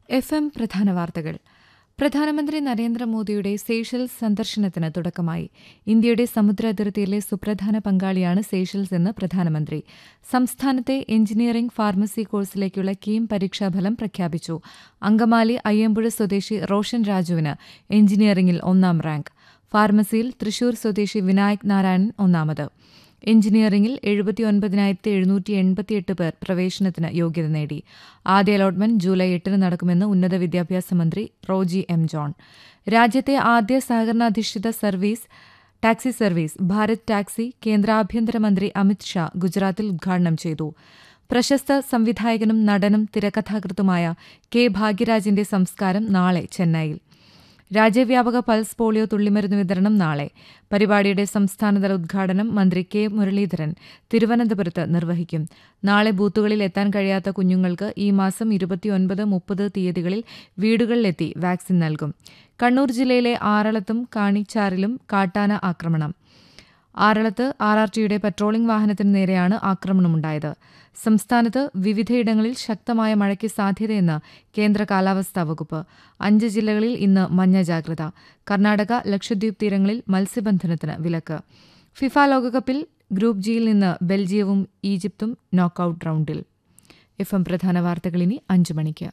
F M പ്രധാന വാർത്തകൾ പ്രധാനമന്ത്രി നരേന്ദ്രമോദിയുടെ സേഷൽസ് സന്ദർശനത്തിന് തുടക്കമായി ഇന്ത്യയുടെ സമുദ്ര അതിർത്തിയിലെ സുപ്രധാന പങ്കാളിയാണ് സേഷൽസ് എന്ന് പ്രധാനമന്ത്രി സംസ്ഥാനത്തെ എഞ്ചിനീയറിംഗ് ഫാർമസി കോഴ്സിലേക്കുള്ള കീം പരീക്ഷാഫലം പ്രഖ്യാപിച്ചു അങ്കമാലി അയ്യമ്പുഴ സ്വദേശി റോഷൻ രാജുവിന് എഞ്ചിനീയറിംഗിൽ ഒന്നാം റാങ്ക് ഫാർമസിയിൽ തൃശൂർ സ്വദേശി വിനായക് നാരായണൻ ഒന്നാമത് എഞ്ചിനീയറിംഗിൽ എഴുപത്തിയൊൻപതിനായിരത്തി എഴുന്നൂറ്റി എൺപത്തിയെട്ട് പേർ പ്രവേശനത്തിന് യോഗ്യത നേടി ആദ്യ അലോട്ട്മെന്റ് ജൂലൈ എട്ടിന് നടക്കുമെന്ന് ഉന്നത വിദ്യാഭ്യാസ മന്ത്രി റോജി എം ജോൺ രാജ്യത്തെ ആദ്യ സഹകരണാധിഷ്ഠിത service taxi service Bharat taxi കേന്ദ്ര ആഭ്യന്തരമന്ത്രി അമിത് ഷാ ഗുജറാത്തിൽ ഉദ്ഘാടനം ചെയ്തു പ്രശസ്ത സംവിധായകനും നടനും തിരക്കഥാകൃത്തുമായ കെ ഭാഗ്യരാജിന്റെ സംസ്കാരം നാളെ ചെന്നൈയിൽ രാജ്യവ്യാപക പൾസ് പോളിയോ തുള്ളിമരുന്ന് വിതരണം നാളെ പരിപാടിയുടെ സംസ്ഥാനതല ഉദ്ഘാടനം മന്ത്രി കെ മുരളീധരൻ തിരുവനന്തപുരത്ത് നിർവഹിക്കും നാളെ ബൂത്തുകളിൽ എത്താൻ കഴിയാത്ത കുഞ്ഞുങ്ങൾക്ക് ഈ മാസം ഇരുപത്തിയൊൻപത് മുപ്പത് തീയതികളിൽ വീടുകളിലെത്തി വാക്സിൻ നൽകും കണ്ണൂർ ജില്ലയിലെ ആറളത്തും കാണിച്ചാറിലും കാട്ടാന ആക്രമണം ആറളത്ത് ആർ ആർ ടിയുടെ പട്രോളിംഗ് വാഹനത്തിന് നേരെയാണ് ആക്രമണമുണ്ടായത് സംസ്ഥാനത്ത് വിവിധയിടങ്ങളിൽ ശക്തമായ മഴയ്ക്ക് സാധ്യതയെന്ന് കേന്ദ്ര കാലാവസ്ഥാ വകുപ്പ് അഞ്ച് ജില്ലകളിൽ ഇന്ന് മഞ്ഞ ജാഗ്രത കർണാടക ലക്ഷദ്വീപ് തീരങ്ങളിൽ മത്സ്യബന്ധനത്തിന് വിലക്ക് ഫിഫ ലോകകപ്പിൽ ഗ്രൂപ്പ് ജിയിൽ നിന്ന് ബെൽജിയവും ഈജിപ്തും നോക്കൌട്ട് റൌണ്ടിൽ എഫ് എം പ്രധാന വാർത്തകൾ ഇനി അഞ്ച് മണിക്ക്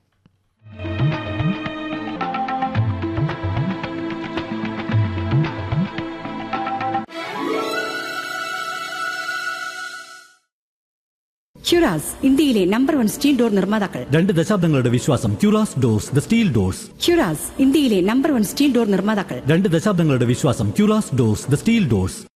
ക്യുറാസ് ഇന്ത്യയിലെ നമ്പർ വൺ സ്റ്റീൽ ഡോർ നിർമ്മാതാക്കൾ രണ്ട് ദശാബ്ദങ്ങളുടെ വിശ്വാസം ക്യൂറാസ് ഡോർസ് ദ സ്റ്റീൽ ഡോർസ് ക്യുറാസ് ഇന്ത്യയിലെ നമ്പർ വൺ സ്റ്റീൽ ഡോർ നിർമ്മാതാക്കൾ രണ്ട് ദശാബ്ദങ്ങളുടെ വിശ്വാസം ക്യൂറാസ് ഡോർസ് ദ സ്റ്റീൽ ഡോർസ്